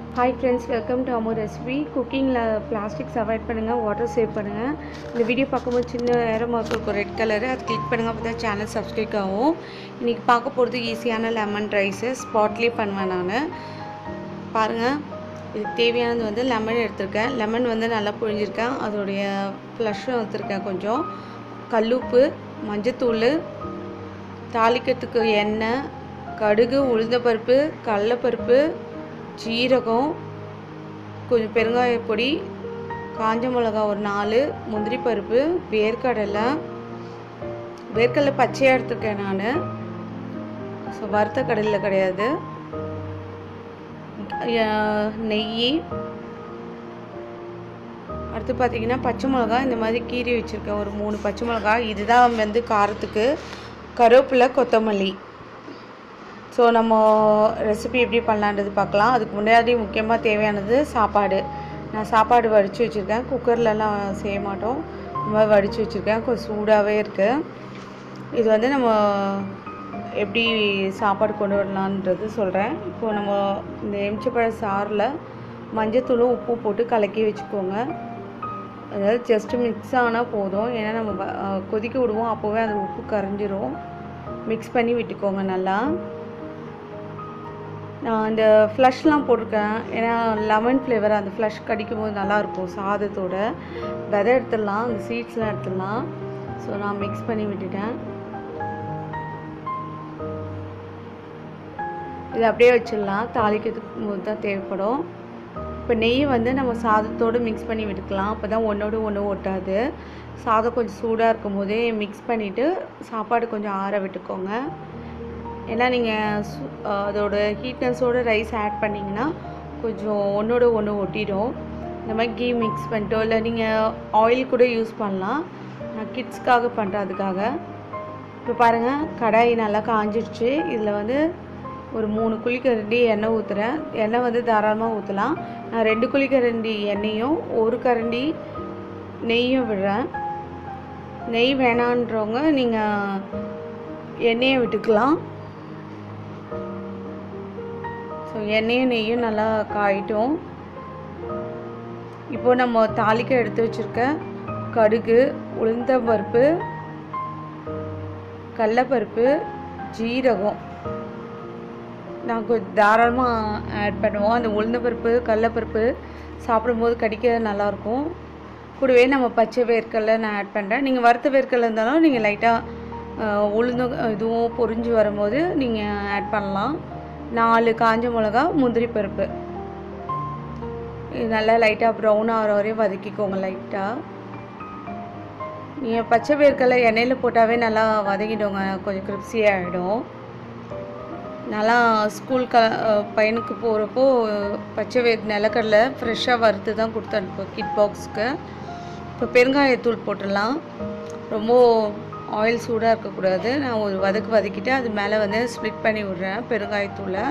hi friends welcome to அமோ recipe குக்கிங்கில் plastics avoid பண்ணுங்கள் வாட்டர் சேவ் பண்ணுங்கள் இந்த வீடியோ பார்க்கும்போது சின்ன ஏரோ மார்க் இருக்கும் ரெட் கலரு அது கிளிக் பண்ணுங்கள் அப்போ தான் சேனல் சப்ஸ்கிரைப் ஆகும் இன்றைக்கி பார்க்க போகிறது ஈஸியான லெமன் ரைஸு ஸ்பாட்லேயே பண்ணுவேன் நான் பாருங்கள் இதுக்கு தேவையானது வந்து லெமன் எடுத்திருக்கேன் லெமன் வந்து நல்லா புழிஞ்சிருக்கேன் அதோடைய ஃப்ளஷும் எடுத்திருக்கேன் கொஞ்சம் கல்லுப்பு மஞ்சத்தூள் தாளிக்கிறதுக்கு எண்ணெய் கடுகு உளுந்தப்பருப்பு கடலப்பருப்பு ஜீரகம் கொஞ்சம் பெருங்காய பொடி காஞ்ச மிளகா ஒரு நாலு முந்திரி பருப்பு வேர்க்கடலை வேர்க்கடலை பச்சையாக எடுத்துருக்கேன் நான் ஸோ வறுத்த கடலில் கிடையாது அஹ் நெய் அடுத்து பார்த்தீங்கன்னா பச்சை மிளகா இந்த மாதிரி கீறி வச்சுருக்கேன் ஒரு மூணு பச்சை மிளகா இதுதான் வந்து காரத்துக்கு கருவேப்பிலை கொத்தமல்லி ஸோ நம்ம ரெசிபி எப்படி பண்ணலான்றது பார்க்கலாம் அதுக்கு முன்னாடி முக்கியமாக தேவையானது சாப்பாடு நான் சாப்பாடு வடித்து வச்சுருக்கேன் குக்கர்லலாம் செய்ய மாட்டோம் இந்த மாதிரி வடித்து வச்சுருக்கேன் கொஞ்சம் சூடாகவே இருக்குது இது வந்து நம்ம எப்படி சாப்பாடு கொண்டு வரலான்றது சொல்கிறேன் இப்போது நம்ம இந்த எம்ச்சப்பழ சாறில் மஞ்சத்தூளும் உப்பு போட்டு கலக்கி வச்சுக்கோங்க அதாவது ஜஸ்ட்டு மிக்ஸ் ஆனால் போதும் ஏன்னா நம்ம வ- அஹ் கொதிக்க விடுவோம் அப்போவே அந்த உப்பு கரைஞ்சிரும் மிக்ஸ் பண்ணி விட்டுக்கோங்க நல்லா நான் இந்த ஃப்ளஷ்லாம் போட்டிருக்கேன் ஏன்னா லெமன் ஃப்ளேவர் அந்த ஃப்ளஷ் கடிக்கும் போது நல்லாயிருக்கும் சாதத்தோட விதை எடுத்துடலாம் அந்த சீட்ஸ்லாம் எடுத்துடலாம் ஸோ நான் மிக்ஸ் பண்ணி விட்டுட்டேன் இது அப்படியே வச்சிடலாம் தாளிக்கிறதுக்கு போது தான் தேவைப்படும் இப்போ நெய் வந்து நம்ம சாதத்தோடு மிக்ஸ் பண்ணி விட்டுக்கலாம் அப்போ தான் ஒன்றோடு ஒன்று ஒட்டாது சாதம் கொஞ்சம் சூடாக இருக்கும் போதே மிக்ஸ் பண்ணிவிட்டு சாப்பாடு கொஞ்சம் ஆற விட்டுக்கோங்க ஏன்னா நீங்கள் அதோட ஹீட்னஸோட ரைஸ் ஆட் பண்ணிங்கன்னா கொஞ்சம் ஒன்றோட ஒன்று ஒட்டிடும் இந்த மாதிரி கீ மிக்ஸ் பண்ணிட்டோ இல்லை நீங்கள் ஆயில் கூட யூஸ் பண்ணலாம் நான் கிட்ஸ்க்காக பண்ணுறேன் அதுக்காக இப்போ பாருங்கள் கடாய் நல்லா காஞ்சிடுச்சு இதில் வந்து ஒரு மூணு குழிக்கரண்டி எண்ணெய் ஊற்றுறேன் எண்ணெய் வந்து தாராளமாக ஊற்றலாம் நான் ரெண்டு குழிக்கரண்டி எண்ணெயும் ஒரு கரண்டி நெய்யும் விடுறேன் நெய் வேணான்றவங்க நீங்கள் எண்ணெயை விட்டுக்கலாம் ஸோ எண்ணெயும் நெய்யும் நல்லா காயிட்டும் இப்போ நம்ம தாளிக்க எடுத்து வச்சுருக்க கடுகு உளுந்தம்பருப்பு கடலப்பருப்பு ஜீரகம் நான் கொஞ்சம் தாராளமாக ஆட் பண்ணுவோம் அந்த உளுந்தப்பருப்பு கடலப்பருப்பு சாப்பிடும்போது கடிக்க நல்லாயிருக்கும் கூடவே நம்ம பச்சை வேர்க்கடலை நான் ஆட் பண்ணுறேன் நீங்கள் வறுத்த வேர்க்கடலை இருந்தாலும் நீங்கள் லைட்டாக உளுந்து இதுவும் பொரிஞ்சு வரும்போது நீங்கள் ஆட் பண்ணலாம் நாலு காஞ்ச மிளகா முந்திரி பருப்பு இது நல்லா லைட்டாக ப்ரௌன் ஆகிற வரையும் வதக்கிக்கோங்க லைட்டாக நீங்கள் பச்சை வேர்க்கடலை எண்ணெயில் போட்டாவே நல்லா வதக்கிடுங்க கொஞ்சம் கிரிப்ஸி ஆகிடும் நல்லா ஸ்கூல் க அஹ் பையனுக்கு போகிறப்போ பச்சை வே நிலக்கடலை ஃப்ரெஷ்ஷாக வறுத்து தான் கொடுத்து அனுப்புவோம் கிட் பாக்ஸ்க்கு இப்போ பெருங்காயத்தூள் போட்டுடலாம் ரொம்ப ஆயில் சூடாக இருக்கக்கூடாது நான் ஒரு வதக்கு வதக்கிட்டு அது மேலே வந்து ஸ்ப்ளிட் பண்ணி விட்றேன் பெருங்காயத்தூளை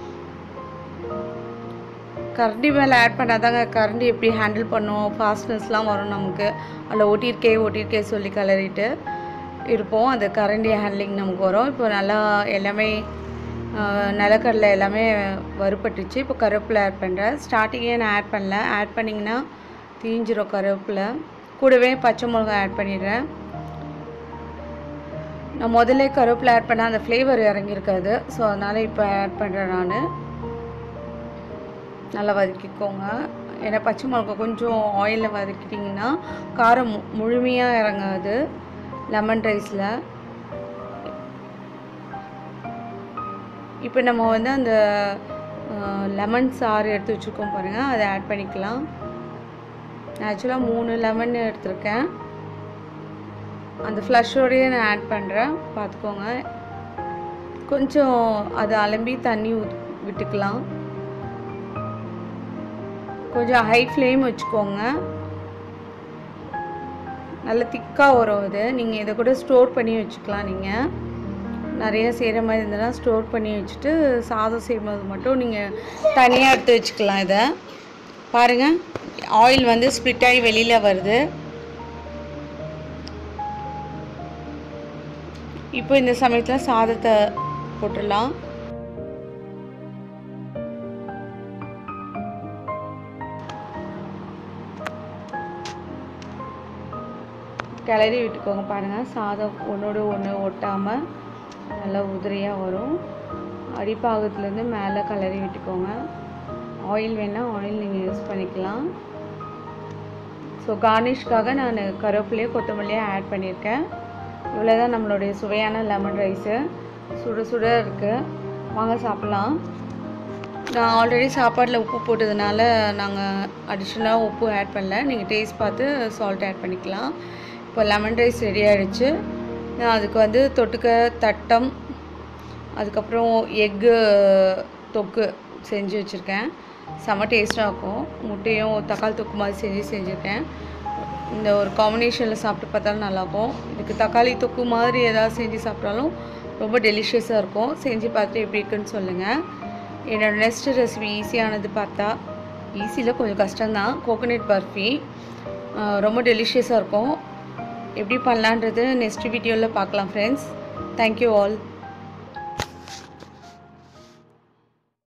கரண்டி மேலே ஆட் பண்ணாதாங்க கரண்டி எப்படி ஹேண்டில் பண்ணும் ஃபாஸ்ட்னஸ்லாம் வரும் நமக்கு அதில் ஒட்டியிருக்கே ஒட்டியிருக்கே சொல்லி கலரிட்டு இருப்போம் அந்த கரண்டி ஹேண்ட்லிங் நமக்கு வரும் இப்போ நல்லா எல்லாமே ஆஹ், நிலக்கடலை எல்லாமே வறுபட்டுச்சு இப்போ கருவேப்பிலை ஆட் பண்ணுறேன் ஸ்டார்டிங்கே நான் ஆட் பண்ணல ஆட் பண்ணிங்கன்னா தீஞ்சிரும் கருவேப்பிலை கூடவே பச்சை மிளகாய் ஆட் பண்ணிடுறேன் நான் முதல்ல கருவேப்பிலை ஆட் பண்ணால் அந்த ஃப்ளேவர் இறங்கியிருக்காது ஸோ அதனால் இப்போ ஆட் பண்ணுறேன் நான் நல்லா வதக்கிக்கோங்க ஏன்னா பச்சை மிளகா கொஞ்சம் ஆயிலில் வதக்கிட்டிங்கன்னா காரம் மு முழுமையாக இறங்காது லெமன் ரைஸில் இப்போ நம்ம வந்து அந்த லெமன் சாறு எடுத்து வச்சுருக்கோம் பாருங்கள் அதை ஆட் பண்ணிக்கலாம் நான் ஆக்சுவலாக மூணு லெமன் எடுத்திருக்கேன் அந்த ஃப்ளஷோடையே நான் ஆட் பண்ணுறேன் பார்த்துக்கோங்க கொஞ்சம் அதை அலம்பி தண்ணி ஊத் விட்டுக்கலாம் கொஞ்சம் ஹை ஃப்ளேம் வச்சுக்கோங்க நல்ல திக்காக வரும் இது நீங்கள் இதை கூட ஸ்டோர் பண்ணி வச்சுக்கலாம் நீங்கள் நிறைய செய்கிற மாதிரி இருந்ததுன்னா ஸ்டோர் பண்ணி வச்சுட்டு சாதம் செய்யும்போது மட்டும் நீங்கள் தனியாக எடுத்து வச்சுக்கலாம் இதை பாருங்கள் ஆயில் வந்து ஸ்ப்ளிட் ஆகி வெளியில் வருது இப்போ இந்த சமயத்தில் சாதத்தை போட்டுடலாம் கிளறி விட்டுக்கோங்க பாருங்கள் சாதம் ஒன்றோடு ஒன்று ஒட்டாமல் நல்லா உதிரியாக வரும் அடிப்பாகத்துலேருந்து மேலே கிளறி விட்டுக்கோங்க ஆயில் வேணால் ஆயில் நீங்கள் யூஸ் பண்ணிக்கலாம் ஸோ கார்னிஷ்காக நான் கருவேப்பிலையும் கொத்தமல்லியும் ஆட் பண்ணியிருக்கேன் இவ்வளோ தான் நம்மளுடைய சுவையான லெமன் ரைஸு சுட சுட இருக்குது வாங்க சாப்பிட்லாம் நான் ஆல்ரெடி சாப்பாட்டில் உப்பு போட்டதுனால நாங்கள் அடிஷ்னலாக உப்பு ஆட் பண்ணல நீங்கள் டேஸ்ட் பார்த்து சால்ட் ஆட் பண்ணிக்கலாம் இப்போ லெமன் ரைஸ் ரெடி ஆகிடுச்சு நான் அதுக்கு வந்து தொட்டுக்க தட்டம் அதுக்கப்புறம் எக்கு தொக்கு செஞ்சு வச்சுருக்கேன் செம்ம டேஸ்ட்டாக இருக்கும் முட்டையும் தக்காளி தொக்கு மாதிரி செஞ்சு செஞ்சுருக்கேன் இந்த ஒரு காம்பினேஷனில் சாப்பிட்டு பார்த்தாலும் நல்லாயிருக்கும் இதுக்கு தக்காளி தொக்கு மாதிரி ஏதாவது செஞ்சு சாப்பிட்டாலும் ரொம்ப டெலிஷியஸாக இருக்கும் செஞ்சு பார்த்துட்டு எப்படி இருக்குன்னு சொல்லுங்கள் என்னோடய நெக்ஸ்ட் ரெசிபி ஈஸியானது பார்த்தா ஈஸியில் கொஞ்சம் கஷ்டம்தான் கோகோனட் பர்ஃபி ரொம்ப டெலிஷியஸாக இருக்கும் எப்படி பண்ணலான்றது நெக்ஸ்ட் வீடியோவில் பார்க்கலாம் ஃப்ரெண்ட்ஸ் தேங்க்யூ ஆல்